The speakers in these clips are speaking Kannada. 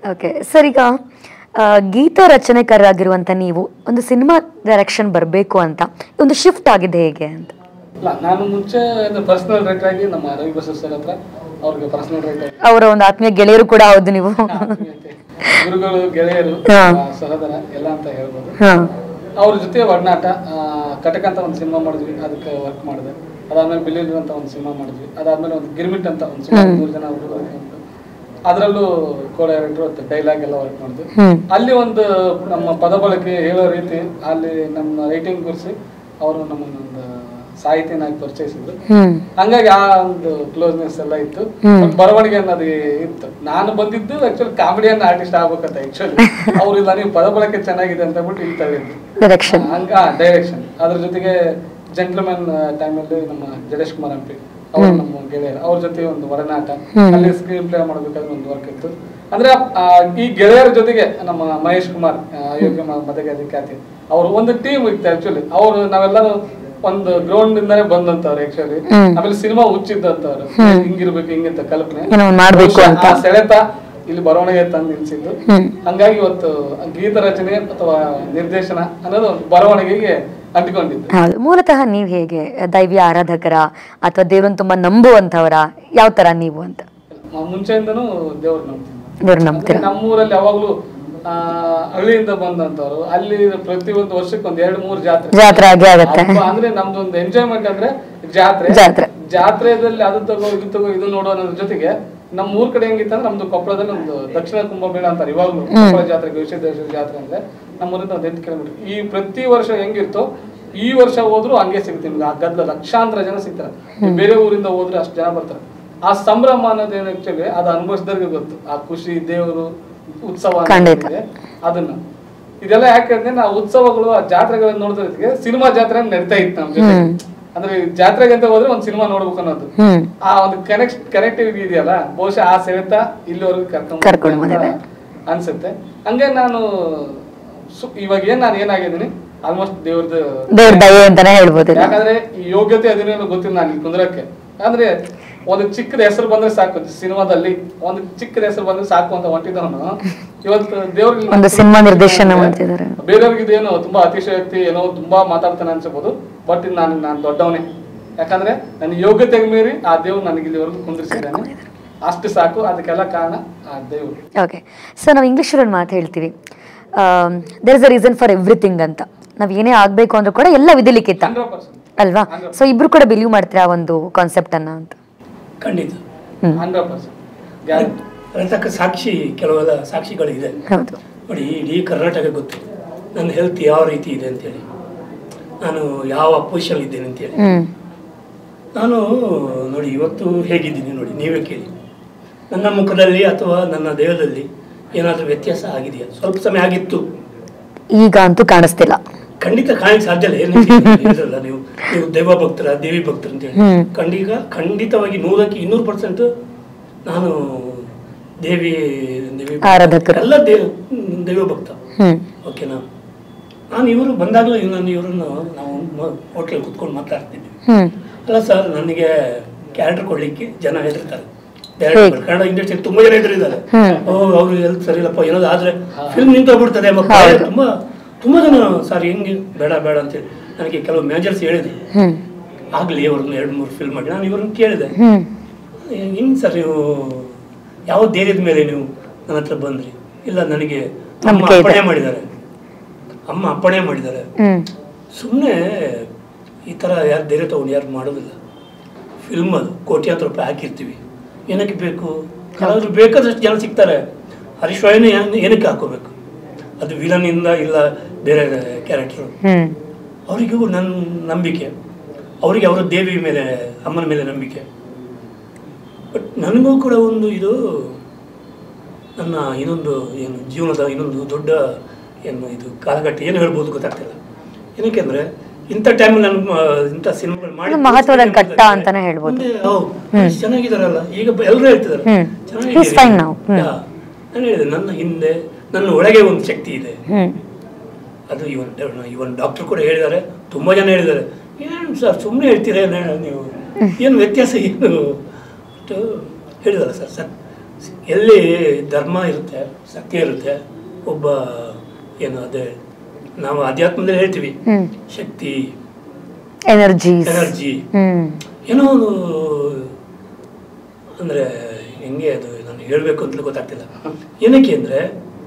ಓಕೆ ಸರ್ ಈಗ ಆ, ಗೀತ ರಚನೆಕಾರರಾಗಿರುವಂಥ ನೀವು ಒಂದು ಸಿನಿಮಾ ಡೈರೆಕ್ಷನ್ ಬರಬೇಕು ಅಂತ ಒಂದು ಶಿಫ್ಟ್ ಆಗಿದೆ ಹೇಗೆ ಅಂತ ಇಲ್ಲ ನಾನು ಮುಂಚೆ ಪರ್ಸನಲ್ ರೈಟರ್ ಆಗಿ ನಮ್ಮ ರವಿ ಬಸವ ಸರ್ ಹತ್ರ ಅವ್ರಿಗೆ ಪರ್ಸನಲ್ ರೈಟರ್ ಅವರ ಒಂದು ಆತ್ಮೀಯ ಗೆಳೆಯರು ಕೂಡ ಹೌದು ನೀವು ಗುರುಗಳು ಗೆಳೆಯರು ಹಾ. ಆ, ಸಹೋದರ ಎಲ್ಲ ಅಂತ ಹೇಳ್ಬೋದು ಹಾಂ ಅವ್ರ ಜೊತೆ ಒಡನಾಟ ಆ, ಕಟಕ್ ಅಂತ ಒಂದು ಸಿನಿಮಾ ಮಾಡಿದ್ವಿ ಅದಕ್ಕೆ ವರ್ಕ್ ಮಾಡಿದೆ ಅದಾದ್ಮೇಲೆ ಬಿಲ್ಲಿಲ್ ಅಂತ ಒಂದು ಸಿನಿಮಾ ಮಾಡಿದ್ವಿ ಅದಾದ್ಮೇಲೆ ಒಂದು ಗಿರ್ಮಿಟ್ ಅಂತ ಒಂದು ಸುಮಾರು ಮೂರು ಜನ ಹುಡುಗರು ಅದರಲ್ಲೂ ಕೋ ಡೈರೆಕ್ಟರ್ ಡೈಲಾಗ್ ಎಲ್ಲ ವರ್ಕ್ ಮಾಡಿದ್ವಿ ಹ್ಮ್ ಅಲ್ಲಿ ಒಂದು ನಮ್ಮ ಪದ ಬಳಕೆ ಹೇಳೋ ರೀತಿ ಅಲ್ಲಿ ನಮ್ಮ ರೈಟಿಂಗ್ ಕುರಿಸಿ ಅವರು ನಮ್ಮನ್ನೊಂದು ಸಾಹಿತ್ಯನಾಗಿ ಪರಿಚಯಿಸಿದ್ರು ಹ್ಮ್ ಹಂಗಾಗಿ ಆ ಒಂದು ಕ್ಲೋಸ್ನೆಸ್ ಎಲ್ಲ ಇತ್ತು ಹ್ಮ್. ಒಂದ್ ಬರವಣಿಗೆ ಅನ್ನೋದು ಇತ್ತು ನಾನು ಬಂದಿದ್ದು ಆಕ್ಚುಲಿ ಕಾಮಿಡಿಯನ್ ಆರ್ಟಿಸ್ಟ್ ಆಗ್ಬೇಕಂತ ಆಕ್ಚುಲಿ ಅವ್ರು ಇಲ್ಲ ನೀವು ಪದ ಬಳಕೆ ಚೆನ್ನಾಗಿದೆ ಅಂತ ಹೇಳ್ಬಿಟ್ಟು ಇಲ್ಲಿ ತಗೊಂಡಿದ್ದು ಡೈರೆಕ್ಷನ್ ಹಂಗ ಡೈರೆಕ್ಷನ್ ಅದ್ರ ಜೊತೆಗೆ ಜೆಂಟ್ಲ್ಮನ್ ಟೈಮಲ್ಲಿ ನಮ್ಮ ಜಡೇಶ್ ಕುಮಾರ್ ಹಂಪಿ ಅವ್ರು ನಮ್ಮ ಗೆಳೆಯರು ಅವ್ರ ಜೊತೆ ಒಂದು ಒಡನಾಟ ಹ್ಮ್. ಅಲ್ಲಿ ಸ್ಕ್ರೀನ್ ಪ್ಲೇ ಮಾಡಬೇಕಾದ್ರೆ ಒಂದು ವರ್ಕ್ ಇತ್ತು ಅಂದ್ರೆ ಆ, ಈ ಗೆಳೆಯರ ಜೊತೆಗೆ ನಮ್ಮ ಮಹೇಶ್ ಕುಮಾರ್ ಆ, ಅಯೋಗ್ಯ ಮ- ಮತಗಾದಿ ಖ್ಯಾತಿ ಅವರು ಒಂದು ಟೀಮ್ ಇತ್ತು ಆಕ್ಚುಲಿ ಅವರು ನಾವೆಲ್ಲರೂ ಒಂದು ಗ್ರೌಂಡ್ ಇಂದಾನೆ ಬಂದಂತವ್ರು ಆಕ್ಚುಲಿ ಹ್ಮ್. ಆಮೇಲೆ ಸಿನಿಮಾ ಹುಚ್ಚಿದ್ದಂತವ್ರು ಹಿಂಗಿರ್ಬೇಕು ಹಿಂಗಿಂತ ಕಲ್ಪನೆ ಏನೋ ಒಂದ್ ಮಾಡ್ಬೇಕು ಬಹುಶಃ ಅಂತ. ಆ ಸೆಳೆತ ಇಲ್ಲಿ ಬರವಣಿಗೆ ತಂದು ನಿಲ್ಸಿದ್ದು ಹ್ಮ್ ಹಂಗಾಗಿ ಇವತ್ತು ಗೀತ ರಚನೆ ಅಥವಾ ನಿರ್ದೇಶನ ಅನ್ನೋದು ಒಂದು ಬರವಣಿಗೆಗೆ ಅಂಟಿಕೊಂಡಿದ್ದು ಹೌದು ಮೂಲತಃ ನೀವು ಹೇಗೆ ದೈವಿ ಆರಾಧಕರ ಅಥವಾ ದೇವ್ರನ್ನ ತುಂಬಾ ನಂಬುವಂಥವರ ಯಾವ ತರ ನೀವು ಅಂತ ಮ- ಮುಂಚೆಯಿಂದನೂ ದೇವ್ರ ನಂಬ್ತೀನಿ ದೇವ್ರ ನಂಬ್ತೀರಾ ಅಂದ್ರೆ ನಮ್ಮೂರಲ್ಲಿ ಯಾವಾಗ್ಲೂ ಆ, ಹಳ್ಳಿಯಿಂದ ಬಂದಂತವ್ರು ಅಲ್ಲಿ ಪ್ರತಿ ಒಂದು ವರ್ಷಕ್ಕೆ ಒಂದ್ ಎರಡು ಮೂರು ಜಾತ್ರೆ ಜಾತ್ರೆ ಆಗೇ ಆಗತ್ತೆ ಹಬ್ಬ ಅಂದ್ರೆ ನಮ್ದು ಒಂದು ಎಂಜಾಯ್ಮೆಂಟ್ ಅಂದ್ರೆ ಜಾತ್ರೆ ಜಾತ್ರೆ. ಜಾತ್ರೆದಲ್ಲಿ ಅದು ತಗೋ ಇದು ತಗೋ ಇದು ನೋಡೋ ಅನ್ನೋದ್ರ ಜೊತೆಗೆ ನಮ್ಮ ಊರ್ ಕಡೆ ಹೆಂಗಿತ್ತಂದ್ರೆ ನಮ್ದು ಕೊಪ್ಪಳದಲ್ಲಿ ಒಂದು ದಕ್ಷಿಣ ಕುಂಭಮೇಳ ಅಂತಾರೆ ಇವಾಗಲೂ ಕೊಪ್ಪಳ ಜಾತ್ರೆ ಗವಿಸಿದ್ದೇಶ್ವರ ಜಾತ್ರೆ ಅಂದ್ರೆ ನಮ್ಮೂರಿಂದ ಒಂದು ಎಂಟು ಕಿಲೋಮೀಟರ್ ಈ ಪ್ರತಿ ವರ್ಷ ಹೆಂಗಿರ್ತೋ ಈ ವರ್ಷ ಹೋದ್ರು ಹಂಗೆ ಸಿಗುತ್ತೆ ನಿಮ್ಗೆ ಆ ಗದ್ದಲ ಲಕ್ಷಾಂತರ ಜನ ಸಿಗ್ತಾರೆ ನೀವು ಬೇರೆ ಊರಿಂದ ಹೋದ್ರೆ ಅಷ್ಟು ಜನ ಬರ್ತಾರೆ ಆ ಸಂಭ್ರಮ ಅನ್ನೋದೇನು ಆಕ್ಚುಲಿ ಅದು ಅನುಭವಿಸಿದವ್ರಿಗೆ ಗೊತ್ತು ಆ ಖುಷಿ ದೇವರು ಉತ್ಸವ ಖಂಡಿತ. ಅನ್ನೋದಿದೆ, ಅದನ್ನ ಇದೆಲ್ಲ ಯಾಕಂದ್ರೆ ನಾವು ಉತ್ಸವಗಳು ಆ ಜಾತ್ರೆಗಳನ್ನ ನೋಡಿದ್ರೆ ಸಿನಿಮಾ ಜಾತ್ರೆ ನಡೀತಾ ಇತ್ತು ನಮ್ಮ ಜೊತೆ ಹ್ಮ್. ಅಂದ್ರೆ ಜಾತ್ರೆಗೆ ಅಂತ ಹೋದ್ರೆ ಒಂದು ಸಿನಿಮಾ ನೋಡ್ಬೇಕು ಅನ್ನೋದು ಹ್ಮ್ ಆ ಒಂದು ಕನೆಕ್ಟ್ ಕನೆಕ್ಟಿವಿಟಿ ಇದೆಯಲ್ಲ ಬಹುಶಃ ಆ ಸೆಳೆತ ಇಲ್ಲಿವರೆಗೂ ಕರ್ಕೊಂಡ್ ಕರ್ಕೊಂಡ್ ಬಂದಿದೆ. ಅನ್ಸುತ್ತೆ ಹಂಗೆ ನಾನು ಸು- ಇವಾಗ ಏನ್ ನಾನು ಏನಾಗಿದ್ದೀನಿ ಆಲ್ಮೋಸ್ಟ್ ದೇವ್ರದ್ದು ದೇವ್ರ ದಯೆ ಅಂತಾನೆ ಹೇಳ್ಬೋದು ಇದು. ಯಾಕಂದ್ರೆ ಈ ಯೋಗ್ಯತೆ ಅದೇನೇನು ಗೊತ್ತಿಲ್ಲ ನಾನು ಇಲ್ಲಿ ಕುಂದ್ರಕ್ಕೆ ಅಂದ್ರೆ ಒಂದು ಚಿಕ್ಕದ ಹೆಸರು ಬಂದ್ರೆ ಸಾಕು ಸಿನಿಮಾದಲ್ಲಿ ಒಂದು ಚಿಕ್ಕದ ಹೆಸರು ಬಂದ್ರೆ ಸಾಕು ಅಂತ ಹೊಂಟಿದ್ದವನು ಇವತ್ತು ದೇವ್ರಿಗೆ ಒಂದು ಸಿನಿಮಾ ನಿರ್ದೇಶನ ಮಾಡ್ತಿದ್ದಾರೆ. ಬೇರೆಯವ್ರಿಗೆ ಇದೇನೋ ತುಂಬಾ ಅತಿಶಯೋಕ್ತಿ ಏನೋ ತುಂಬಾ ಮಾತಾಡ್ತಾನೆ ಅನ್ಸಬಹುದು ಬಟ್ ನಾನು ನಾನು ದೊಡ್ಡವನೇ ಯಾಕಂದ್ರೆ ನನ್ನ ಯೋಗ್ಯತೆಗೆ ಮೀರಿ ಆ ದೇವ್ರು ನನಗೆ ಇಲ್ಲಿವರೆಗೂ ಕುಂದಿರಿಸಿದ್ದಾನೆ ಅಷ್ಟು ಸಾಕು ಅದಕ್ಕೆಲ್ಲ ಕಾರಣ ಆ ದೇವ್ರು ಓಕೆ ಸೊ ನಾವು ಇಂಗ್ಲೀಷಲ್ಲಿ ಒಂದು ಮಾತು ಹೇಳ್ತೀವಿ there is a reason for everything ಅಂತ ನಾವು ಏನೇ ಆಗಬೇಕು ಅಂದ್ರೂ ಕೂಡ ಎಲ್ಲ ವಿಧಿಲಿಖಿತ ಹಂಡ್ರೆಡ್ ಪರ್ಸೆಂಟ್ ಅಲ್ವಾ ಸೊ ಇಬ್ರು ಕೂಡ ಬಿಲೀವ್ ಮಾಡ್ತೀರಾ ಆ ಒಂದು ಕಾನ್ಸೆಪ್ಟ್ ಅನ್ನ ಅಂತ ಖಂಡಿತ ಹ್ಮ್ ಹಂಡ್ರೆಡ್ ಪರ್ಸೆಂಟ್ ಗ್ಯಾರಂಟಿ ಅದರ ತಕ್ಕ ಸಾಕ್ಷಿ ಕೆಲವೆಲ್ಲ ಸಾಕ್ಷಿಗಳಿದೆ ಹೌದು ನೋಡಿ ಇಡೀ ಕರ್ನಾಟಕ ಗೊತ್ತು ನನ್ನ ಹೆಲ್ತ್ ಯಾವ ರೀತಿ ಇದೆ ಅಂತೇಳಿ ನಾನು ಯಾವ ಪೊಸಿಷನ್ ಇದ್ದೇನೆ ಅಂತೇಳಿ ಹ್ಮ್ ನಾನು ನೋಡಿ ಇವತ್ತು ಹೇಗಿದ್ದೀನಿ ನೋಡಿ ನೀವೇ ಕೇಳಿ ನನ್ನ ಮುಖದಲ್ಲಿ ಅಥವಾ ನನ್ನ ದೇಹದಲ್ಲಿ ಏನಾದರೂ ವ್ಯತ್ಯಾಸ ಆಗಿದೆಯಾ ಸ್ವಲ್ಪ ಸಮಯ ಆಗಿತ್ತು ಈಗ ಅಂತೂ ಕಾಣಿಸ್ತಿಲ್ಲ ಖಂಡಿತ ಕಾಣಕ್ಕೆ ಸಾಧ್ಯ ಇಲ್ಲ ಏನು ಹೇಳಿದ್ರಲ್ಲ ನೀವು ನೀವು ದೈವ ಭಕ್ತರ ದೇವಿ ಭಕ್ತರು ಅಂತೇಳಿ ಹ್ಮ್. ಖಂಡಿತ ಖಂಡಿತವಾಗಿ ನೂರಕ್ಕೆ ಇನ್ನೂರು ಪರ್ಸೆಂಟ್ ನಾನು ದೇವಿ ದೇವಿ ಆರಾಧಕರು. ಎಲ್ಲ ದೇವ ದೈವ ಭಕ್ತ ಹ್ಮ್ ಓಕೆನಾ ನಾನು ಇವರು ಬಂದಾಗಲೂ ನಾನು ಇವರನ್ನು ನಾವು ಹೋಟ್ಲಲ್ಲಿ ಕುತ್ಕೊಂಡು ಮಾತಾಡ್ತಿದ್ವಿ ಹ್ಮ್ ಅಲ್ಲ ಸರ್ ನನಗೆ ಕ್ಯಾರೆಕ್ಟರ್ ಕೊಡ್ಲಿಕ್ಕೆ ಜನ ಹೆದರ್ತಾರೆ ಹೇಗೆ? ಡೈರೆಕ್ಟ್ ಕನ್ನಡ ಇಂಡಸ್ಟ್ರಿ ತುಂಬಾ ಜನ ಹೆದರಿದ್ದಾರೆ ಹ್ಮ್. ಓ ಅವ್ರು ಹೆಲ್ತ್ ಸರಿ ಇಲ್ಲಪ್ಪ ಏನಾದ್ರು ಆದ್ರೆ ಫಿಲ್ಮ್ ನಿಂತೋಗ್ಬಿಡ್ತದೆ ಎಂಬ ಭಯ ಹೌದು. ತುಂಬಾ ತುಂಬಾ ಜನ ಸರ್ ಹೆಂಗೆ ಬೇಡ ಬೇಡ ಅಂತೇಳಿ ನನಗೆ ಕೆಲವು ಮ್ಯಾನೇಜರ್ಸ್ ಹೇಳಿದ್ರು ಹ್ಮ್ ಆಗ್ಲಿ ಅವ್ರನ್ನ ಎರಡು ಮೂರು ಫಿಲ್ಮ್ ಮಾಡಿ ನಾನು ಇವ್ರನ್ನ ಕೇಳಿದೆ ಹ್ಮ್ ಹಿಂಗೆ ಸರ್ ನೀವು ಯಾವ ಧೈರ್ಯದ ಮೇಲೆ ನೀವು ನನ್ನ ಹತ್ರ ಬಂದ್ರಿ ಇಲ್ಲ ನನಗೆ ಅಮ್ಮ ನಂಬಿಕೆ ಇದೆ. ಅಪ್ಪಣೆ ಮಾಡಿದ್ದಾರೆ ಅಮ್ಮ ಅಪ್ಪಣೆ ಮಾಡಿದ್ದಾರೆ ಹ್ಮ್ ಸುಮ್ಮನೆ ಈ ಥರ ಯಾರು ಧೈರ್ಯ ತೊಗೊಂಡು ಯಾರು ಮಾಡೋದಿಲ್ಲ ಫಿಲ್ಮ್ ಅದು ಕೋಟ್ಯಾಂತರ ರೂಪಾಯಿ ಹಾಕಿರ್ತೀವಿ ಏನಕ್ಕೆ ಬೇಕು ಯಾರಾದರೂ ಬೇಕಾದಷ್ಟು ಜನ ಸಿಗ್ತಾರೆ ಹರೀಶ್ ರಾಯ್ನ ಏನ್- ಏನಕ್ಕೆ ಹಾಕೋಬೇಕು ಅದು ವಿಲನಿಂದ ಇಲ್ಲ ಬೇರೆ ಕ್ಯಾರೆಕ್ಟ್ರು ಹ್ಮ್ ಅವರಿಗೂ ನನ್ನ ನಂಬಿಕೆ ಅವರಿಗೆ ಅವರ ದೇವಿ ಮೇಲೆ ಅಮ್ಮನ ಮೇಲೆ ನಂಬಿಕೆ ಬಟ್ ನನಗೂ ಕೂಡ ಒಂದು ಇದು ನನ್ನ ಇನ್ನೊಂದು ಏನು ಜೀವನದ ಇನ್ನೊಂದು ದೊಡ್ಡ ಏನು ಇದು ಕಾಲಘಟ್ಟ ಏನು ಹೇಳ್ಬೋದು ಗೊತ್ತಾಗ್ತಿಲ್ಲ ಏನಕ್ಕೆ ಅಂದರೆ ಇಂಥ ಟೈಮಲ್ಲಿ ನಾನು ಆ, ಇಂಥ ಸಿನಿಮಾಗಳು ಮಾಡಿ ಅದು ಮಹತ್ವದ ಘಟ್ಟ ಅಂತಾನೆ ಹೇಳ್ಬೋದು. ಮುಂದೆ, ಹೌದು, ಎಷ್ಟು ಚೆನ್ನಾಗಿದಾರಲ್ಲ ಈಗ ಎಲ್ಲರೂ ಹೇಳ್ತಿದ್ದಾರೆ ಹ್ಮ್. ಚೆನ್ನಾಗಿದ್ದೀರಿ. He's fine now. ಹ್ಮ್. ಯಾ. ನಾನು ಹೇಳಿದೆ ನನ್ನ ಹಿಂದೆ ನನ್ನ ಒಳಗೆ ಒಂದು ಶಕ್ತಿ ಇದೆ ಹ್ಮ್ ಅದು ಇವನ್ ಇವನ್ ಡಾಕ್ಟರ್ ಕೂಡ ಹೇಳಿದ್ದಾರೆ ತುಂಬ ಜನ ಹೇಳಿದ್ದಾರೆ ಏನು ಸರ್ ಸುಮ್ಮನೆ ಹೇಳ್ತೀರಾ ನೀವು ಏನು ವ್ಯತ್ಯಾಸ ಏನು ಅಂತ ಹೇಳಿದಾರೆ ಸರ್ ಸರ್ ಎಲ್ಲಿ ಧರ್ಮ ಇರುತ್ತೆ ಸತ್ಯ ಇರುತ್ತೆ ಒಬ್ಬ ಏನು ಅದೇ ನಾವು ಅಧ್ಯಾತ್ಮದಲ್ಲಿ ಹೇಳ್ತೀವಿ ಹ್ಮ್ ಶಕ್ತಿ ಎನರ್ಜೀಸ್ ಎನರ್ಜಿ ಹ್ಮ್ ಏನೋ ಒಂದು ಅಂದರೆ ಹೆಂಗೆ ಅದು ನಾನು ಹೇಳಬೇಕು ಅಂತಲೂ ಗೊತ್ತಾಗ್ತಿಲ್ಲ ಏನಕ್ಕೆ ಅಂದರೆ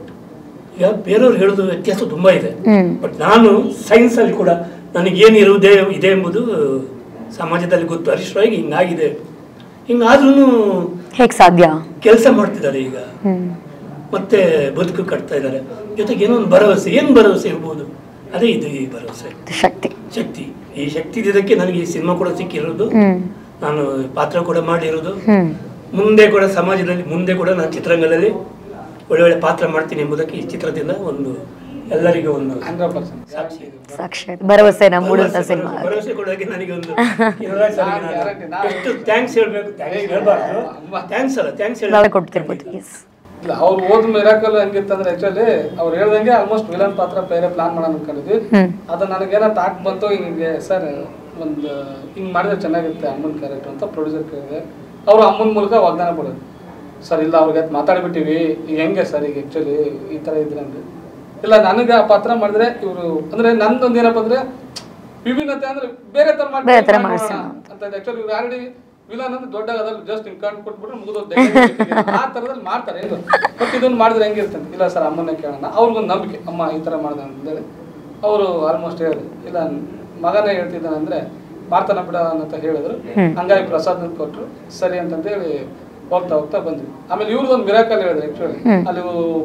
ಈಗ ಬೇರೆಯವ್ರು ಹೇಳೋದು ವ್ಯತ್ಯಾಸ ತುಂಬ ಇದೆ ಹ್ಮ್ ಬಟ್ ನಾನು ಸೈನ್ಸಲ್ಲಿ ಕೂಡ ನನಗೇನು ಇರುವುದೇ ಇದೆ ಎಂಬುದು ಸಮಾಜದಲ್ಲಿ ಗೊತ್ತು ಹರೀಶ್ರಾಯ್ಗೆ ಹಿಂಗಾಗಿದೆ ಹಿಂಗಾದ್ರೂ ಹೇಗ್ ಸಾಧ್ಯ ಕೆಲಸ ಮಾಡ್ತಿದ್ದಾರೆ ಈಗ ಹ್ಮ್ ಮತ್ತೆ ಬದುಕು ಕಟ್ತಾ ಇದ್ದಾರೆ ಜೊತೆಗೆ ಏನೋ ಒಂದು ಭರವಸೆ ಏನು ಭರವಸೆ ಇರ್ಬೋದು ಅದೇ ಇದು ಈ ಭರವಸೆ ಇದು ಶಕ್ತಿ ಶಕ್ತಿ ಈ ಶಕ್ತಿ ಇದ್ದಿದ್ದಕ್ಕೆ ನನಗೆ ಈ ಸಿನಿಮಾ ಕೂಡ ಸಿಕ್ಕಿರೋದು ಹ್ಮ್ ನಾನು ಪಾತ್ರ ಕೂಡ ಮಾಡಿರೋದು ಹ್ಮ್ ಮುಂದೆ ಕೂಡ ಸಮಾಜದಲ್ಲಿ ಮುಂದೆ ಕೂಡ ನಾನು ಚಿತ್ರರಂಗದಲ್ಲಿ ಒಳ್ಳೆ ಒಳ್ಳೆ ಪಾತ್ರ ಮಾಡ್ತೀನಿ ಎಂಬುದಕ್ಕೆ ಈ ಚಿತ್ರದಿಂದ ಒಂದು ಎಲ್ಲರಿಗೂ ಒಂದು ಹಂಡ್ರೆಡ್ ಪರ್ಸೆಂಟ್ ಸಾಕ್ಷಿ ಸಾಕ್ಷಿ ಭರವಸೆನ ಮೂಡುವಂತ ಭರವಸೆ ಸಿನಿಮಾ ಕೊಡೋಕೆ- ಭರವಸೆ ಕೊಡೋಕೆ ನನಗೆ ಒಂದು ಯುವರಾಜ್ ಸರ್ಗೆ ನಾನು ಗ್ಯಾರಂಟಿ, ನಾನು- ಎಷ್ಟು ಥ್ಯಾಂಕ್ಸ್ ಹೇಳ್ಬೇಕು ಥ್ಯಾಂಕ್ಸ್ ಹೇಳ್ಬಾರ್ದು ಥ್ಯಾಂಕ್ಸ್ ಅಲ್ಲ ಥ್ಯಾಂಕ್ಸ್ ನಾವೇ ಕೊಡ್ತಿರ್ಬೋದು ಎಸ್ ಇಲ್ಲ ಅವ್ರು ಓದ್ ಮಿರಾಕಲ್ ಹೆಂಗಿತ್ತಂದ್ರೆ ಆಕ್ಚುಲಿ ಅವ್ರು ಹೇಳ್ದಂಗೆ ಆಲ್ಮೋಸ್ಟ್ ವಿಲನ್ ಪಾತ್ರ ಬೇರೆ ಪ್ಲಾನ್ ಮಾಡೋಣ ಅನ್ಕೊಂಡಿದ್ವಿ ಹ್ಮ್ ಅದು ನನಗೇನೋ ತಾಟ್ ಬಂತು ಹಿಂಗೆ ಸರ್ ಒಂದು ಹಿಂಗೆ ಮಾಡಿದ್ರೆ ಚೆನ್ನಾಗಿರುತ್ತೆ ಅಮ್ಮನ ಕ್ಯಾರೆಕ್ಟರ್ ಅಂತ ಪ್ರೊಡ್ಯೂಸರ್ ಕೇಳಿದೆ ಅವರು ಅಮ್ಮನ ಮೂಲಕ ವಾಗ್ದಾನ ಕೊಡೋದು ಸರ್ ಇಲ್ಲ ಅವ್ರಿಗೆ ಮಾತಾಡ್ಬಿಟ್ಟಿವಿ ಈಗ ಹೆಂಗೆ ಸರ್ ಈಗ ಆ್ಯಕ್ಚುಲಿ ಈ ಥರ ಇದ್ರೆ ಅಂದ್ರೆ ಇಲ್ಲ ನನಗೆ ಆ ಪಾತ್ರ ಮಾಡಿದ್ರೆ ಇವರು ಅಂದ್ರೆ ನಂದೊಂದು ಏನಪ್ಪ ಅಂದ್ರೆ ವಿಭಿನ್ನತೆ ಅಂದ್ರೆ ಬೇರೆ ತರ ಮಾಡಿ ಬೇರೆ ತರ ಮಾಡೋಣ ಮಾಡ್ಸೋಣ ಅಂತ ಆಕ್ಚುಲಿ ಇವ್ರು ಆಲ್ರೆಡಿ ವಿಲನ್ ಅಂದ್ರೆ ದೊಡ್ಡ ಅದ್ರಲ್ಲಿ ಜಸ್ಟ್ ಹಿಂಗ್ ಕಣ್ ಕೊಟ್ಬಿಟ್ರೆ ಮುಗಿದೋದು ಆ ತರದಲ್ಲಿ ಮಾಡ್ತಾರೆ ಏನು ಬಟ್ ಇದನ್ನ ಮಾಡಿದ್ರೆ ಹೆಂಗಿರ್ತಂತ ಇಲ್ಲ ಸರ್ ಅಮ್ಮನೇ ಕೇಳೋಣ ಅವ್ರಿಗೊಂದು ನಂಬಿಕೆ ಅಮ್ಮ ಈ ತರ ಮಾಡ್ದೆ ಅಂತೇಳಿ ಅವರು ಆಲ್ಮೋಸ್ಟ್ ಹೇಳಿದ್ರು ಇಲ್ಲ ಮಗನೇ ಹೇಳ್ತಿದ್ದಾನೆ ಅಂದ್ರೆ ಮಾಡ್ತಾನ ಬಿಡ ಅಂತ ಹೇಳಿದ್ರು ಹ್ಮ್. ಹಂಗಾಗಿ ಪ್ರಸಾದ್ ಕೊಟ್ರು ಸರಿ ಅಂತಂದೇಳಿ ಹೋಗ್ತಾ ಹೋಗ್ತಾ ಬಂದ್ವಿ ಆಮೇಲೆ ಇವ್ರದೊಂದು ಮಿರಾಕಲ್ ಹೇಳಿದ್ರು ಆಕ್ಚುಲಿ ಹ್ಮ್. ಅಲ್ಲಿ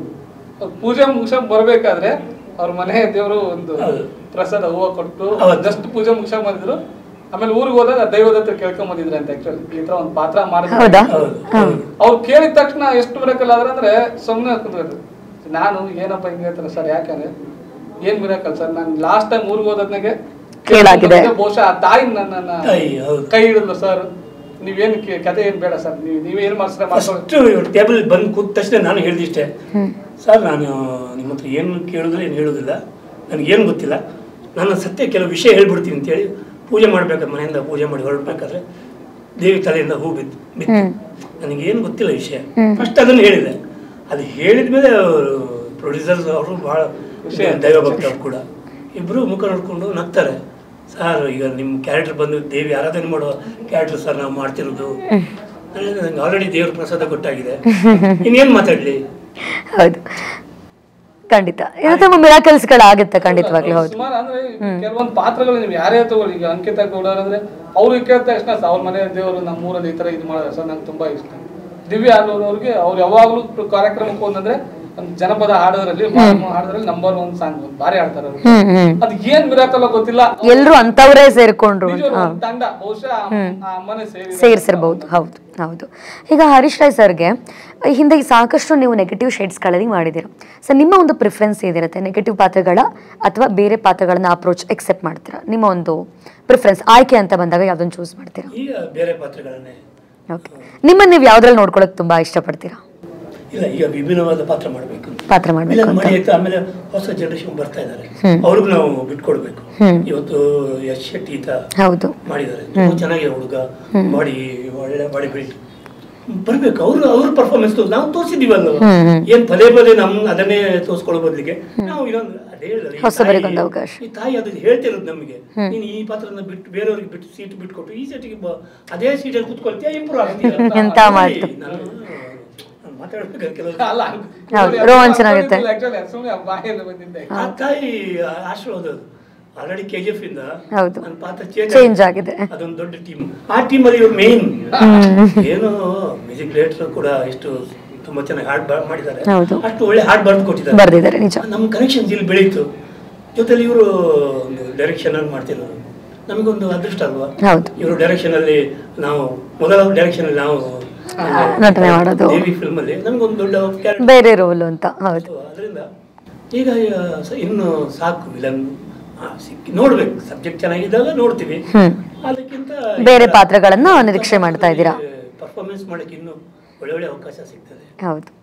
ಪೂಜೆ ಮುಗಿಸ್ಕೊಂಡ್ ಬರ್ಬೇಕಾದ್ರೆ ಅವ್ರ ಮನೆ ದೇವರು ಒಂದು ಹೌದು. ಪ್ರಸಾದ ಹೂವ ಕೊಟ್ಟು ಹೌದು. ಜಸ್ಟ್ ಪೂಜೆ ಮುಗಿಸ್ಕೊಂಡ್ ಬಂದಿದ್ರು ಆಮೇಲೆ ಊರಿಗೆ ಹೋದಾಗ ದೈವದ ಹತ್ರ ಕೇಳ್ಕೊಂಡ್ ಬಂದಿದ್ರೆ ಅಂತ ಆಕ್ಚುಲಿ ಈ ತರ ಒಂದು ಪಾತ್ರ ಮಾಡಿದ್ರೆ ಹೌದಾ ಹೌದು ಹ್ಮ್ ಅವ್ರು ಕೇಳಿದ ತಕ್ಷಣ ಎಷ್ಟು ಮಿರಾಕಲ್ ಆದ್ರೆ ಅಂದ್ರೆ ಸುಮ್ಮನೆ ಕುಂತ್ಕೊಳ್ತು ನಾನು ಏನಪ್ಪ ಹಿಂಗೆ ಹೇಳ್ತಾರೆ ಸರ್ ಯಾಕಂದ್ರೆ ಏನ್ ಮಿರಾಕಲ್ ಸರ್ ನಾನು ಲಾಸ್ಟ್ ಟೈಮ್ ಊರಿಗೆ ಹೋದದ್ನಾಗೆ ಕೇಳಾಗಿದೆ. ಬಹುಶಃ ಆ ತಾಯಿ ನನ್ನನ್ನ ತಾಯಿ, ಹೌದು. ಕೈ ಹಿಡಿದ್ಲು ಸರ್ ನೀವೇನು ಕೆ- ಕತೆ ಏನ್ ಬೇಡ ಸರ್ ನೀವು ನೀವೇನು ಮಾಡ್ಸಿದ್ರೆ ಮಾಡ್ಕೊಳ್ಳಿ ಫಸ್ಟ್ ಟೇಬಲ್ ಬಂದು ಕೂತ ತಕ್ಷಣ ನಾನು ಹೇಳಿದಿಷ್ಟೇ ಹ್ಮ್ ಸರ್ ನಾನು ನಿಮ್ಮ ಹತ್ರ ಏನು ಕೇಳಿದ್ರೆ ಏನು ಹೇಳೋದಿಲ್ಲ ನನಗೇನು ಗೊತ್ತಿಲ್ಲ ನನ್ನ ಸತ್ಯ ಕೆಲವು ವಿಷಯ ಹೇಳ್ಬಿಡ್ತೀನಿ ಅಂತೇಳಿ ಪೂಜೆ ಮಾಡ್ಬೇಕಾದ್ರೆ ಮನೆಯಿಂದ ಪೂಜೆ ಮಾಡಿ ಹೊರಡ್ಬೇಕಾದ್ರೆ ದೇವಿ ತಲೆಯಿಂದ ಹೂ ಬಿದ್ದು ಬಿತ್ತು ಹ್ಮ್. ನನಗೇನು ಗೊತ್ತಿಲ್ಲ ವಿಷಯ ಹ್ಮ್. ಫಸ್ಟ್ ಅದನ್ನು ಹೇಳಿದೆ ಅದು ಹೇಳಿದ ಮೇಲೆ ಅವರು ಪ್ರೊಡ್ಯೂಸರ್ಸ್ ಅವರು ಭಾಳ ವಿಷಯ. ದೈವ ಭಕ್ತರು ಕೂಡ ಇಬ್ಬರು ಮುಖ ನೋಡ್ಕೊಂಡು ನಗ್ತಾರೆ ಸರ್ ಈಗ ನಿಮ್ಮ ಕ್ಯಾರೆಕ್ಟರ್ ಬಂದು ದೇವಿ ಆರಾಧನೆ ಮಾಡೋ ಕ್ಯಾರೆಕ್ಟರ್ ಸರ್ ನಾವು ಮಾಡ್ತಿರೋದು ನನಗೆ ಆಲ್ರೆಡಿ ದೇವ್ರ ಪ್ರಸಾದ ಕೊಟ್ಟಾಗಿದೆ ಇನ್ನೇನು ಮಾತಾಡಲಿ ಹೌದು ಖಂಡಿತ ಇದು ತುಂಬ ಮಿರಾಕಲ್ಸ್ಗಳಾಗುತ್ತೆ ಖಂಡಿತವಾಗ್ಲೂ ಹೌದು ಸುಮಾರು ಅಂದ್ರೆ ಕೆಲವೊಂದು ಪಾತ್ರಗಳು ನೀವು ಯಾರೇ ತಗೊಳ್ಳಿ ಈಗ ಅಂಕಿತ ಗೌಡ ಅಂದ್ರೆ ಅವ್ರಿಗೆ ಕೇಳಿದ ತಕ್ಷಣ ಸ- ಅವ್ರ ಮನೆ ದೇವರು ನಮ್ಮ ಊರಲ್ಲಿ ಈ ತರ ಇದು ಮಾಡಿದ್ರೆ ಸರ್ ನಂಗೆ ತುಂಬಾ ಇಷ್ಟ ದಿವ್ಯ ಅನ್ನೋರವ್ರಿಗೆ ಅವ್ರು ಯಾವಾಗ್ಲೂ ಪ್ರ- ಕಾರ್ಯಕ್ರಮಕ್ಕೆ ಹೋದಂದ್ರೆ ಒಂದು ಜನಪದ ಹಾಡೋದ್ರಲ್ಲಿ ಹಾಡೋದ್ರಲ್ಲಿ ನಂಬರ್ ಒನ್ ಸಾಂಗ್ ಭಾರಿ ಹಾಡ್ತಾರೆ ಅವ್ರು ಹ್ಮ್ ಹ್ಮ್ ಅದ್ ಏನ್ ಮಿರಾಕಲ್ಲ ಗೊತ್ತಿಲ್ಲ ಎಲ್ರು ಅಂತವರೇ ಸೇರ್ಕೊಂಡ್ರು ನಿಜವಾಗ್ಲೂ ಹಾ. ಒಂದ್ ತಂಡ ಬಹುಶಃ ಆ ಅಮ್ಮನೇ ಸೇರಿ ಸೇರಿಸಿರ್ಬೋದು ಹೌದು ಹೌದು ಈಗ ಹರೀಶ್ ರಾಯ್ ಸರ್ಗೆ ಈ ಹಿಂದೆ ಸಾಕಷ್ಟು ನೀವು ನೆಗೆಟಿವ್ ಶೇಡ್ಸ್ಗಳಲ್ಲಿ ಮಾಡಿದ್ದೀರ ಸೊ ನಿಮ್ಮ ಒಂದು ಪ್ರಿಫರೆನ್ಸ್ ಏನಿರುತ್ತೆ ನೆಗೆಟಿವ್ ಪಾತ್ರಗಳ ಅಥವಾ ಬೇರೆ ಪಾತ್ರಗಳನ್ನ ಅಪ್ರೋಚ್ ಎಕ್ಸೆಪ್ಟ್ ಮಾಡ್ತೀರಾ ನಿಮ್ಮ ಒಂದು ಪ್ರಿಫರೆನ್ಸ್ ಆಯ್ಕೆ ಅಂತ ಬಂದಾಗ ಯಾವ್ದನ್ನು ಚೂಸ್ ಮಾಡ್ತೀರಾ ಈಗ ಬೇರೆ ಪಾತ್ರಗಳನ್ನೇ ಓಕೆ ನಿಮ್ಮನ್ನು ನೀವು ಯಾವ್ದ್ರಲ್ಲಿ ನೋಡ್ಕೊಳಕ್ ತುಂಬಾ ಇಷ್ಟಪಡ್ತೀರಾ ಇಲ್ಲ ಈಗ ವಿಭಿನ್ನವಾದ ಪಾತ್ರ ಮಾಡಬೇಕು ಪಾತ್ರ ಮಾಡ್ಬೇಕು ವಿಲನ್ ಅಂತ ಮಾಡಿ ಆಯ್ತು ಆಮೇಲೆ ಹೊಸ ಜನರೇಷನ್ ಬರ್ತಾ ಇದ್ದಾರೆ ಹ್ಮ್. ಅವ್ರಿಗೂ ನಾವು ಬಿಟ್ಕೊಡ್ಬೇಕು ಹ್ಮ್. ಇವತ್ತು ಯಶ್ ಶೆಟ್ಟಿ ಈತ ಹೌದು ಮಾಡಿದ್ದಾರೆ ತುಂಬಾ ಚೆನ್ನಾಗಿದೆ ಹುಡುಗ ಬಾಡಿ ಒಳ್ಳೆ ಬಾಡಿ ಬಿಲ್ಟ್ ಬರ್ಬೇಕು ಅವರು ಅವ್ರ ಪರ್ಫಾರ್ಮೆನ್ಸ್ ನಾವು ತೋರಿಸಿದೀವಲ್ಲ ಹ್ಮ್, ಹ್ಮ್. ಏನ್ ಪದೇ ಪದೇ ನಮ್ ಅದನ್ನೇ ತೋರಿಸ್ಕೊಳ್ಳೋ ಬದಲಿಗೆ ನಾವು ಇನ್ನೊಂದು ಅದೇ ಹೇಳಿದ್ರೆ ಈ ಹೊಸಬರಿಗೊಂದು ತಾಯಿ- ಅವಕಾಶ. ಈ ತಾಯಿ ಅದು ಹೇಳ್ತಿರೋದು ನಮಗೆ ನೀನು ಈ ಪಾತ್ರನ ಬಿಟ್ಟು ಬೇರೆಯವ್ರಿಗೆ ಬಿಟ್ಟು ಸೀಟ್ ಬಿಟ್ಕೊಟ್ಟು ಈ ಸೀಟಿಗೆ ಬ- ಅದೇ ಸೀಟಲ್ಲಿ ಕೂತ್ಕೊಳ್ತೀಯ ಇಂಪ್ರೂವ್ ಆಗ್ತೀಯ ಎಂತ ಮಾತು. ನಾನು ನಾನು ಮಾತಾಡ್ಬೇಕಾದ್ರೆ ಕೆಲವು ಅಲ್ಲ ಹೌದು, ರೋಮಾಂಚನ ಆಗುತ್ತೆ. ಆಕ್ಚುಲಿ ಸುಮ್ಮನೆ ಬಾಯಲ್ಲಿ ಬಂದಿದ್ದೆ ಆ ತಾಯಿ ಆಶೀರ್ವಾದ ಅದು ಆಲ್ರೆಡಿ ಕೆ ಜಿ ಎಫ್ ಇಂದ ಹೌದು. ನನ್ನ ಪಾತ್ರ ಚೇಂಜ್ ಚೇಂಜ್ ಆಗಿದೆ ಅದೊಂದು ದೊಡ್ಡ ಟೀಮ್ ಆ ಟೀಮ್ ಅಲ್ಲಿ ಇವ್ರು ಮೇನ್ ಏನು ಮ್ಯೂಸಿಕ್ ಡೈರೆಕ್ಟರ್ ಕೂಡ ಎಷ್ಟು ತುಂಬಾ ಚೆನ್ನಾಗಿ ಹಾಡ್ ಮಾಡಿದ್ದಾರೆ ಹೌದು. ಅಷ್ಟು ಒಳ್ಳೆ ಹಾಡ್ ಬರ್ದು ಕೊಟ್ಟಿದ್ದಾರೆ ಬರ್ದಿದ್ದಾರೆ ನಿಜ ನಮ್ಮ ಕನೆಕ್ಷನ್ಸ್ ಇಲ್ಲಿ ಬೆಳೀತು ಜೊತೆಲಿ ಇವರು ಒಂದು ಡೈರೆಕ್ಷನ್ ಅಲ್ಲಿ ಮಾಡ್ತಿರೋದು ನಮಗೊಂದು ಅದೃಷ್ಟ ಅಲ್ವಾ ಹೌದು ಇವರು ಡೈರೆಕ್ಷನ್ ಅಲ್ಲಿ ನಾವು ಮೊದಲ ಡೈರೆಕ್ಷನ್ ಅಲ್ಲಿ ನಾವು ನಟನೆ ಮಾಡೋದು. ದೇವಿ ಫಿಲ್ಮ್ ಅಲ್ಲಿ ನಮಗೊಂದು ದೊಡ್ಡ ಕ್ಯಾರೆಕ್ಟರ್ ಬೇರೆ ರೋಲು ಅಂತ ಹೌದು ಅದರಿಂದ ಈಗ ಆ, ಸ- ಇನ್ನು ಸಾಕು ವಿಲನ್ ಸಿಕ್ಕಿ ನೋಡ್ಬೇಕು ಸಬ್ಜೆಕ್ಟ್ ಚೆನ್ನಾಗಿದ್ದಾಗ ನೋಡ್ತೀವಿ ಹ್ಮ್ ಅದಕ್ಕಿಂತ ಬೇರೆ ಪಾತ್ರಗಳನ್ನ ನಿರೀಕ್ಷೆ ಮಾಡ್ತಾ ಇದ್ದೀರಾ ಪರ್ಫಾರ್ಮೆನ್ಸ್ ಮಾಡಕ್ಕೆ ಇನ್ನು ಒಳ್ಳೆ ಒಳ್ಳೆ ಅವಕಾಶ ಸಿಗ್ತದೆ ಹೌದು